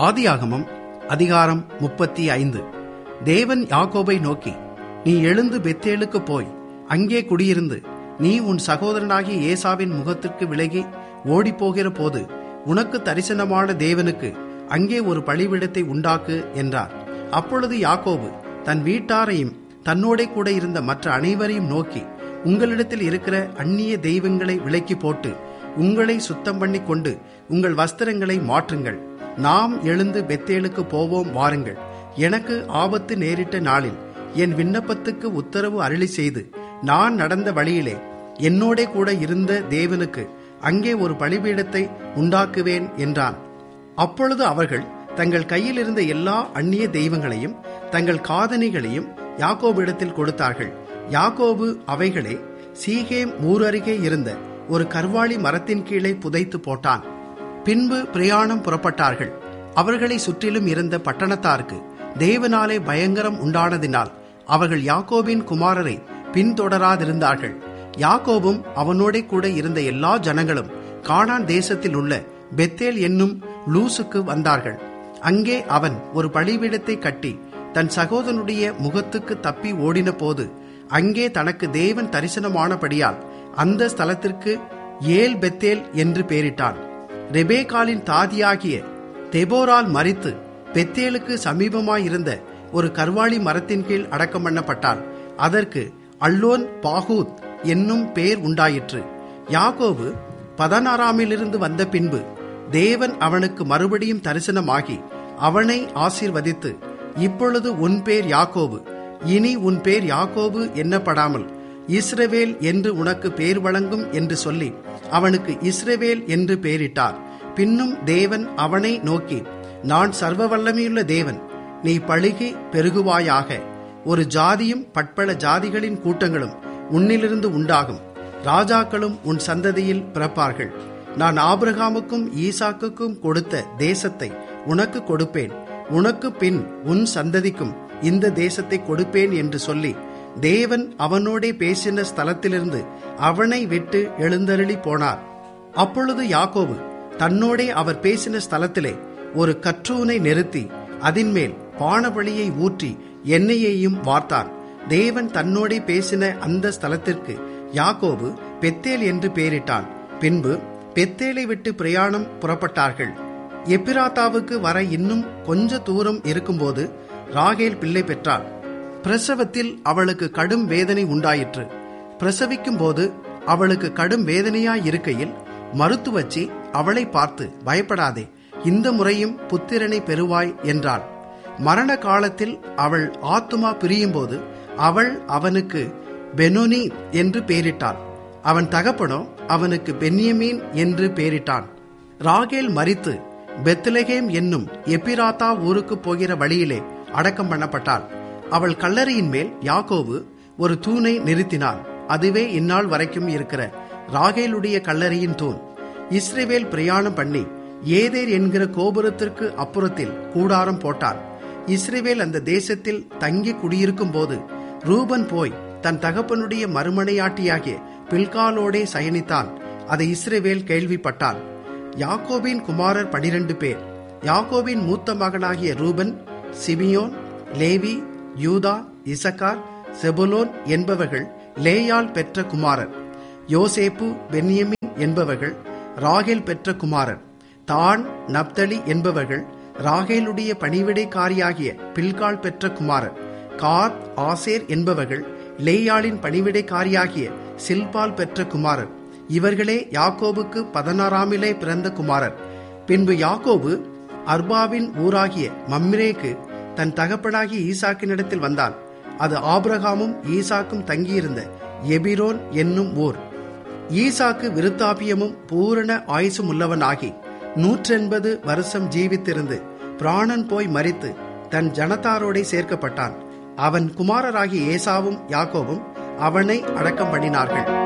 ஆதியாகமம் அதிகாரம் முப்பத்தி ஐந்து தேவன் யாக்கோபை நோக்கி நீ எழுந்து பெத்தேலுக்கு போய் அங்கே குடியிருந்து நீ உன் சகோதரனாகிய ஏசாவின் முகத்திற்கு விலகி ஓடிப்போகிற போது உனக்கு தரிசனமான தேவனுக்கு அங்கே ஒரு பழிவிடத்தை உண்டாக்கு என்றார் அப்பொழுது யாக்கோபு தன் வீட்டாரையும் தன்னோடே கூட இருந்த மற்ற அனைவரையும் நோக்கி உங்களிடத்தில் இருக்கிற அந்நிய தெய்வங்களை விலக்கி போட்டு உங்களை சுத்தம் பண்ணி கொண்டு உங்கள் வஸ்திரங்களை மாற்றுங்கள் நாம் எழுந்து பெத்தேலுக்கு போவோம் வாருங்கள் எனக்கு ஆபத்து நேரிட்ட நாளில் என் விண்ணப்பத்துக்கு உத்தரவு அருளி செய்து நான் நடந்த வழியிலே என்னோடே கூட இருந்த தேவனுக்கு அங்கே ஒரு பலிபீடத்தை உண்டாக்குவேன் என்றான் அப்பொழுது அவர்கள் தங்கள் கையில் இருந்த எல்லா அந்நிய தெய்வங்களையும் தங்கள் காதணிகளையும் யாக்கோபிடத்தில் கொடுத்தார்கள் யாக்கோபு அவைகளை சீகேம் ஊரருகே இருந்த ஒரு கர்வாளி மரத்தின் கீழே புதைத்து போட்டான் பின்பு பிரயாணம் புறப்பட்டார்கள் அவர்களை சுற்றிலும் இருந்த பட்டணத்தாருக்கு தேவனாலே பயங்கரம் உண்டானதினால் அவர்கள் யாக்கோபின் குமாரரை பின்தொடராதிருந்தார்கள் யாக்கோபும் அவனோடே கூட இருந்த எல்லா ஜனங்களும் கானான் தேசத்தில் உள்ள பெத்தேல் என்னும் லூசுக்கு வந்தார்கள் அங்கே அவன் ஒரு பலிபீடத்தை கட்டி தன் சகோதரனுடைய முகத்துக்கு தப்பி ஓடின போது அங்கே தனக்கு தேவன் தரிசனமானபடியால் அந்த ஸ்தலத்திற்கு ஏல் பெத்தேல் என்று பெயரிட்டான் ரெபேகாலின் தாதியாகிய தெபோரால் மறித்து பெத்தேலுக்கு சமீபமாயிருந்த ஒரு கர்வாளி மரத்தின் கீழ் அடக்கம் பண்ணப்பட்டார் அதற்கு அல்லோன் பாகூத் என்னும் பெயர் உண்டாயிற்று யாகோபு பதனாராமிலிருந்து வந்த பின்பு தேவன் அவனுக்கு மறுபடியும் தரிசனமாகி அவனை ஆசீர்வதித்து இப்பொழுது உன் பேர் யாக்கோபு இனி உன் பேர் யாக்கோபு என்னப்படாமல் இஸ்ரவேல் என்று உனக்கு பேர் வழங்கும் என்று சொல்லி அவனுக்கு இஸ்ரவேல் என்று பெயரிட்டார் பின்னும் தேவன் அவனை நோக்கி நான் சர்வ வல்லமையுள்ள தேவன் நீ பழுகி பெருகுவாயாக ஒரு ஜாதியும் பட்பல ஜாதிகளின் கூட்டங்களும் உன்னிலிருந்து உண்டாகும் ராஜாக்களும் உன் சந்ததியில் பிறப்பார்கள் நான் ஆபிரகாமுக்கும் ஈசாக்குக்கும் கொடுத்த தேசத்தை உனக்கு கொடுப்பேன் உனக்கு பின் உன் சந்ததிக்கும் இந்த தேசத்தை கொடுப்பேன் என்று சொல்லி தேவன் அவனோடே பேசின ஸ்தலத்திலிருந்து அவனை விட்டு எழுந்தருளி போனார் அப்பொழுது யாக்கோபு தன்னோடே அவர் பேசின ஸ்தலத்திலே ஒரு கற்றூனை நிறுத்தி அதின்மேல் பானபலியை ஊற்றி எண்ணெயையும் வார்த்தார் தேவன் தன்னோடே பேசின அந்த ஸ்தலத்திற்கு யாக்கோபு பெத்தேல் என்று பெயரிட்டான் பின்பு பெத்தேலை விட்டு பிரயாணம் புறப்பட்டார்கள் எப்பிராத்தாவுக்கு வர இன்னும் கொஞ்ச தூரம் இருக்கும்போது ராகேல் பிள்ளை பெற்றாள் பிரசவத்தில் அவளுக்கு கடும் வேதனை உண்டாயிற்று பிரசவிக்கும் போது அவளுக்கு கடும் வேதனையாயிருக்கையில் மருத்துவச்சி அவளை பார்த்து பயப்படாதே இந்த முறையும் புத்திரனை பெறுவாய் என்றாள் மரண காலத்தில் அவள் ஆத்துமா பிரியும்போது அவள் அவனுக்கு பெனோனி என்று பெயரிட்டாள் அவன் தகப்பனோ அவனுக்கு பென்யமீன் என்று பெயரிட்டான் ராகேல் மறித்து பெத்லகேம் என்னும் எப்பிராத்தா ஊருக்கு போகிற வழியிலே அடக்கம் பண்ணப்பட்டாள் அவள் கல்லறையின் மேல் யாக்கோவு ஒரு தூணை நிறுத்தினான் அதுவே இந்நாள் வரைக்கும் இருக்கிற ராகேலுடைய கல்லறையின் தூண் இஸ்ரேவேல் பிரயாணம் பண்ணி ஏதேர் என்கிற கோபுரத்திற்கு அப்புறத்தில் கூடாரம் போட்டான் இஸ்ரேவேல் அந்த தேசத்தில் தங்கி குடியிருக்கும் போது ரூபன் போய் தன் தகப்பனுடைய மறுமனையாட்டியாகிய பில்காலோடே சயனித்தான் அதை இஸ்ரேவேல் கேள்விப்பட்டான் யாக்கோபின் குமாரர் பனிரெண்டு பேர் யாக்கோபின் மூத்த மகனாகிய ரூபன் சிமியோன் லேவி யூதா இசக்கார் செபுலோன் என்பவர்கள் லேயால் பெற்ற குமாரர் யோசேப்பு பென்யமின் என்பவர்கள் ராகேல் பெற்ற குமாரர் தான் நப்தலி என்பவர்கள் ராகேலுடைய பணிவிடைக்காரியாகிய பில்கால் பெற்ற குமாரர் காத் ஆசேர் என்பவர்கள் லேயாளின் பணிவிடைக்காரியாகிய சில்பால் பெற்ற குமாரர் இவர்களே யாக்கோபுக்கு பதினாறாமிலே பிறந்த குமாரர் பின்பு யாக்கோபு அர்பாவின் ஊராகிய மம்ரேக்கு தன் தகப்பனாகிய ஈசாக்கினிடத்தில் வந்தான் அது ஆபிரகாமும் ஈசாக்கும் தங்கியிருந்த எபிரோன் என்னும் ஊர் ஈசாக்கு விருத்தாபியமும் பூரண ஆயுசும் உள்ளவனாகி நூற்றெண்பது வருஷம் ஜீவித்திருந்து பிராணன் போய் மறித்து தன் ஜனத்தாரோடே சேர்க்கப்பட்டான் அவன் குமாரராகிய ஏசாவும் யாக்கோவும் அவனை அடக்கம் பண்ணினார்கள்